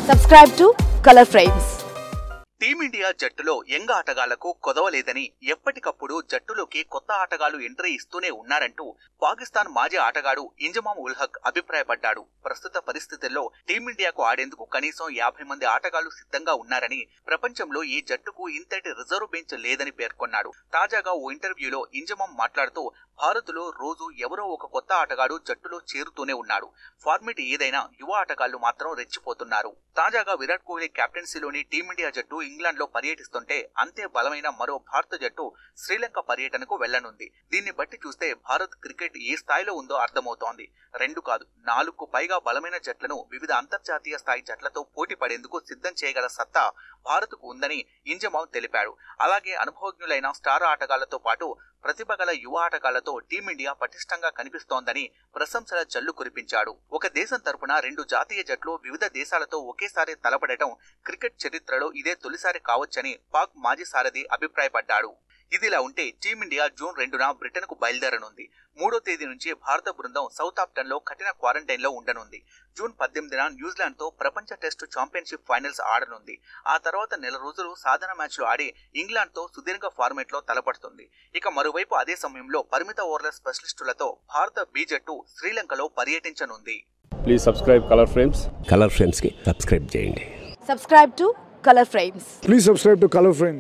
Subscribe to Color Frames. Team India జట్టులో young ఆటగాళ్లకు కొదవలేదని ఎప్పటికప్పుడు జట్టులోకి కొత్త ఆటగాళ్లు ఎంట్రీ ఇస్తూనే ఉన్నారంటూ పాకిస్తాన్ మాజీ ఆటగాడు ఇంజమామ్ ఉల్ హక్ అభిప్రాయపడ్డాడు ప్రస్తుత పరిస్థితుల్లో టీమిండియాకు ఆడేందుకు కనీసం యాభై మంది ఆటగాళ్లు సిద్ధంగా ఉన్నారని ప్రపంచంలో ఈ జట్టుకు ఇంతటి రిజర్వ్ బెంచ్ లేదని పేర్కొన్నాడు తాజాగా ఓ ఇంటర్వ్యూలో ఇంజమామ్ మాట్లాడుతూ భారత్లో రోజు ఎవరో ఒక కొత్త ఆటగాడు జట్టులో చేరుతూనే ఉన్నాడు ఫార్మెట్ ఏదైనా యువ ఆటగాళ్లు మాత్రం రెచ్చిపోతున్నారు తాజాగా విరాట్ కోహ్లీ కెప్టెన్సీలోని టీమిండియా జట్టు ఇంగ్లాండ్ లో పర్యటిస్తుంటే అంతే బలమైన మరో భారత జట్టు శ్రీలంక పర్యటనకు వెళ్లనుంది దీన్ని బట్టి చూస్తే భారత్ క్రికెట్ ఏ స్థాయిలో ఉందో అర్థమవుతోంది రెండు కాదు నాలుగుకు పైగా బలమైన జట్లను వివిధ అంతర్జాతీయ స్థాయి జట్లతో పోటీ పడేందుకు సిద్ధం చేయగల సత్తా భారత్కు ఉందని ఇంజమావ్ తెలిపాడు అలాగే అనుభవజ్ఞులైన స్టార్ ఆటగాళ్లతో పాటు ప్రతిభ గల యువ ఆటగాళ్లతో టీమిండియా పటిష్టంగా కనిపిస్తోందని ప్రశంసల జల్లు కురిపించాడు ఒక దేశం తరపున రెండు జాతీయ జట్లు వివిధ దేశాలతో ఒకేసారి తలపడటం క్రికెట్ చరిత్రలో ఇదే తొలిసారి కావచ్చని పాక్ మాజీ సారథి అభిప్రాయపడ్డాడు ఇదిలా ఉంటే టీమిండియా జూన్ రెండున బ్రిటన్ కు బయలుదేరనుంది మూడో తేదీ నుంచి భారత బృందం సౌత్ ఆప్టన్ లో కఠిన క్వారంటైన్ లో ఉండనుంది జూన్ పద్దెనిమిదిన న్యూజిలాండ్ తో ప్రపంచ టెస్టు ఛాంపియన్షిప్ ఫైనల్స్ ఆడనుంది ఆ తర్వాత నెల రోజులు సాధన మ్యాచ్లు ఆడి ఇంగ్లాండ్ తో సుదీర్ఘ ఫార్మేట్ లో తలపడుతుంది ఇక మరోవైపు అదే సమయంలో పరిమిత ఓవర్ల స్పెషలిస్టులతో భారత బి జట్టు శ్రీలంకలో పర్యటించనుంది please subscribe Color Frames Color ఫ్రేమ్స్కి సబ్స్క్రైబ్ చేయండి Subscribe to Color Frames. Please subscribe to Color Frame.